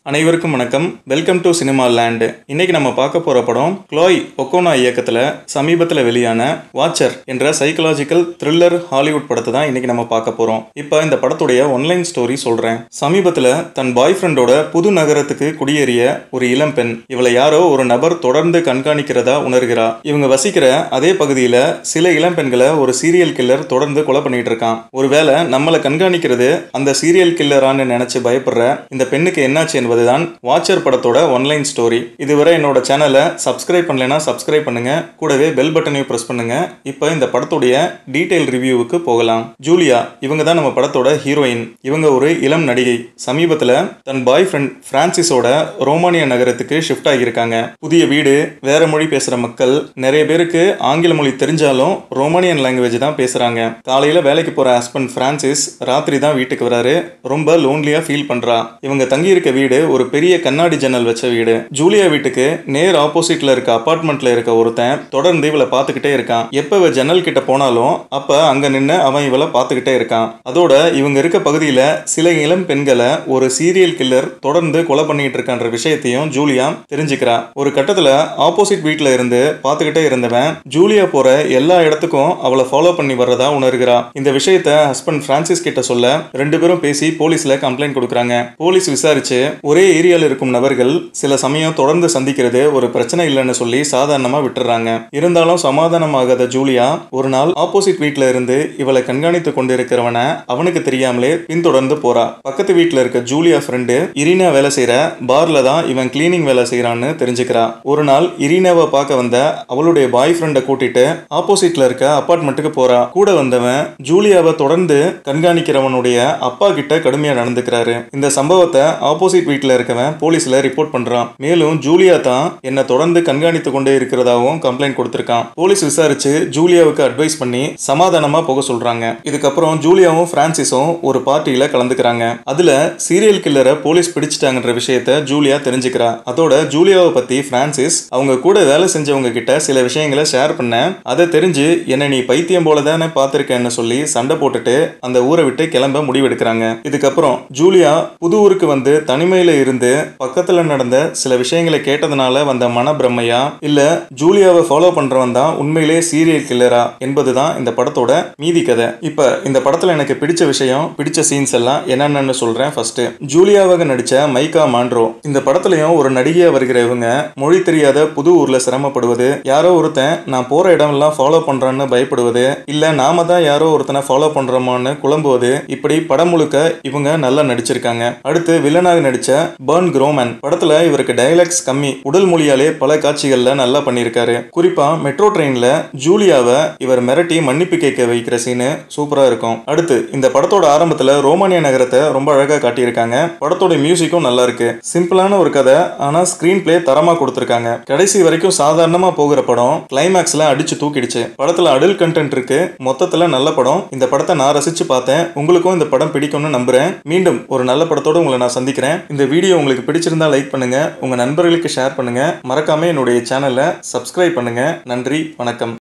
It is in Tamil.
அனைவருக்கும் வணக்கம் வெல்கம் டு சினிமா லேண்டு இன்னைக்கு நம்ம பார்க்க போற படம் க்ளோய் ஒக்கோனா இயக்கத்துல சமீபத்தில் வெளியான வாட்சர் என்ற சைக்கலாஜிக்கல் த்ரில்லர் ஹாலிவுட் படத்தை தான் இன்னைக்கு நம்ம பார்க்க போறோம் இப்போ இந்த படத்துடைய ஒன்லைன் ஸ்டோரி சொல்றேன் சமீபத்தில் தன் பாய் ஃப்ரெண்டோட புது நகரத்துக்கு குடியேறிய ஒரு இளம் பெண் இவளை யாரோ ஒரு நபர் தொடர்ந்து கண்காணிக்கிறதா உணர்கிறா இவங்க வசிக்கிற அதே பகுதியில் சில இளம் பெண்களை ஒரு சீரியல் கில்லர் தொடர்ந்து கொலை பண்ணிட்டு இருக்கான் ஒருவேளை நம்மளை கண்காணிக்கிறது அந்த சீரியல் கில்லரான்னு நினைச்சு பயப்படுற இந்த பெண்ணுக்கு என்னாச்சு என்பதுதான் வாட்சர் படத்தோட ஒன்லைன் ஸ்டோரி இதுவரை என்னோட சேனலை சப்ஸ்கிரைப் பண்ணலைன்னா சப்ஸ்கிரைப் பண்ணுங்க கூடவே பெல் பட்டனையும் ப்ரெஸ் பண்ணுங்க இப்போ இந்த படத்துடைய டீடைல் ரிவ்யூவுக்கு போகலாம் ஜூலியா இவங்க தான் நம்ம படத்தோட ஹீரோயின் இவங்க ஒரு இளம் நடிகை சமீபத்தில் தன் பாய் ஃப்ரெண்ட் பிரான்சிஸோட ரோமானிய நகரத்துக்கு ஷிஃப்ட் ஆகியிருக்காங்க புதிய வீடு வேற மொழி பேசுகிற மக்கள் நிறைய பேருக்கு ஆங்கில மொழி தெரிஞ்சாலும் ரோமானியன் லாங்குவேஜ் தான் பேசுகிறாங்க காலையில் வேலைக்கு போகிற ஹஸ்பண்ட் பிரான்சிஸ் ராத்திரி தான் வீட்டுக்கு வராரு ரொம்ப லோன்லியாக ஃபீல் பண்ணுறா இவங்க தங்கியிருக்க வீடு ஒரு பெரிய கண்ணாடி ஜன்னல் வச்ச வீடு ஜூலியா வீட்டுக்கு நேர் ஆப்போசிட்ல இருக்க அபார்ட்மெண்ட்ல இருக்க ஒருத்தன் தொடர்ந்து இவளை பார்த்துக்கிட்டே இருக்கான் எப்ப இவ ஜன்னல் கிட்ட போனாலும் அப்ப அங்க நின்று அவன் இவளை பார்த்துக்கிட்டே இருக்கான் அதோட இவங்க இருக்க பகுதியில சில இளம் பெண்களை ஒரு சீரியல் கில்லர் தொடர்ந்து கொலை பண்ணிட்டு இருக்கான்ற விஷயத்தையும் ஜூலியா தெரிஞ்சுக்கிறா ஒரு கட்டத்துல ஆப்போசிட் வீட்ல இருந்து பார்த்துக்கிட்டே இருந்தவன் ஜூலியா போற எல்லா இடத்துக்கும் அவளை ஃபாலோ பண்ணி வர்றதா உணர்கிறா இந்த விஷயத்த ஹஸ்பண்ட் பிரான்சிஸ் கிட்ட சொல்ல ரெண்டு பேரும் பேசி போலீஸ்ல கம்ப்ளைண்ட் கொடுக்குறாங்க போலீஸ் விசாரிச்சு ஒரே ஏரியாவில் இருக்கும் நபர்கள் சில சமயம் தொடர்ந்து சந்திக்கிறது ஒரு பிரச்சனை இல்லைன்னு சொல்லி சாதாரணமா விட்டுறாங்க இருந்தாலும் சமாதானமாகாத ஜூலியா ஒரு நாள் ஆப்போசிட் வீட்ல இருந்து இவளை கண்காணித்து கொண்டிருக்கிறவனை அவனுக்கு தெரியாமலே பின்தொடர்ந்து போறா பக்கத்து வீட்ல இருக்க ஜூலியா ஃப்ரெண்டு இரினா வேலை செய்யற பார்ல தான் இவன் கிளீனிங் வேலை செய்யறான்னு தெரிஞ்சுக்கிறா ஒரு நாள் இரினாவை பார்க்க வந்த அவளுடைய பாய் ஃப்ரெண்டை கூட்டிட்டு ஆப்போசிட்ல இருக்க அபார்ட்மெண்ட்டுக்கு போறா கூட வந்தவன் ஜூலியாவை தொடர்ந்து கண்காணிக்கிறவனுடைய அப்பா கிட்ட கடுமையா நடந்துக்கிறாரு இந்த சம்பவத்தை ஆப்போசிட் வீட்ல இருக்கவன் போலீஸ்ல ரிப்போர்ட் பண்றான் மேலும் ஜூலியா தான் என்ன தொடர்ந்து கண்காணித்து கொண்டே இருக்கிறதாவும் கம்ப்ளைண்ட் கொடுத்திருக்கான் போலீஸ் விசாரிச்சு ஜூலியாவுக்கு அட்வைஸ் பண்ணி சமாதானமா போக சொல்றாங்க இதுக்கப்புறம் ஜூலியாவும் பிரான்சிஸும் ஒரு பார்ட்டியில கலந்துக்கிறாங்க அதுல சீரியல் கில்லரை போலீஸ் பிடிச்சிட்டாங்கன்ற விஷயத்த ஜூலியா தெரிஞ்சுக்கிறா அதோட ஜூலியாவை பத்தி பிரான்சிஸ் அவங்க கூட வேலை செஞ்சவங்க கிட்ட சில விஷயங்களை ஷேர் பண்ண அதை தெரிஞ்சு என்ன நீ பைத்தியம் போல தானே பார்த்திருக்கேன்னு சொல்லி சண்டை போட்டுட்டு அந்த ஊரை விட்டு கிளம்ப முடிவெடுக்கிறாங்க இதுக்கப்புறம் ஜூலியா புது ஊருக்கு வந்து தனிமையில இருந்து பக்கத்துல நடந்த சில விஷயங்களை கேட்டதுனால வந்த மனப்பிரமையா இல்ல ஜூலியாவை ஃபாலோ பண்றவன் தான் உண்மையிலே சீரியல் கில்லரா என்பதுதான் இந்த படத்தோட மீதி கதை இப்ப இந்த படத்துல எனக்கு பிடிச்ச விஷயம் பிடிச்ச சீன்ஸ் எல்லாம் என்னென்னு சொல்றேன் ஃபர்ஸ்ட் ஜூலியாவாக நடிச்ச மைக்கா மாண்ட்ரோ இந்த படத்துலயும் ஒரு நடிகையா வருகிற இவங்க மொழி தெரியாத புது ஊர்ல சிரமப்படுவது யாரோ ஒருத்தன் நான் போற இடமெல்லாம் ஃபாலோ பண்றான்னு பயப்படுவது இல்ல நாம தான் யாரோ ஒருத்தனை ஃபாலோ பண்றோமான்னு குழம்புவது இப்படி படம் முழுக்க இவங்க நல்லா நடிச்சிருக்காங்க அடுத்து வில்லனாக நடிச்ச பர்ன் குரோமன் படத்துல இவருக்கு டைலாக்ஸ் கம்மி உடல் மொழியாலே பல காட்சிகள்ல நல்லா பண்ணியிருக்காரு குறிப்பா மெட்ரோ ட்ரெயின்ல ஜூலியாவை இவர் மிரட்டி மன்னிப்பு கேட்க வைக்கிற சீனு சூப்பரா இருக்கும் அடுத்து இந்த படத்தோட ஆரம்பத்துல ரோமானிய நகரத்தை ரொம்ப அழகா காட்டியிருக்காங்க படத்தோட மியூசிக்கும் நல்லா இருக்கு சிம்பிளான ஒரு கதை ஆனா ஸ்கிரீன் பிளே தரமா கொடுத்திருக்காங்க கடைசி வரைக்கும் சாதாரணமா போகிற படம் கிளைமேக்ஸ்ல அடிச்சு தூக்கிடுச்சு படத்துல அடல் கண்டென்ட் இருக்கு மொத்தத்துல நல்ல படம் இந்த படத்தை நான் ரசிச்சு பார்த்தேன் உங்களுக்கும் இந்த படம் பிடிக்கும்னு நம்புறேன் மீண்டும் ஒரு நல்ல படத்தோட உங்களை நான் சந்திக்கிறேன் இந்த வீடியோ உங்களுக்கு பிடிச்சிருந்தா லைக் பண்ணுங்க உங்க நண்பர்களுக்கு ஷேர் பண்ணுங்க மறக்காம என்னுடைய சேனலை சப்ஸ்கிரைப் பண்ணுங்க நன்றி வணக்கம்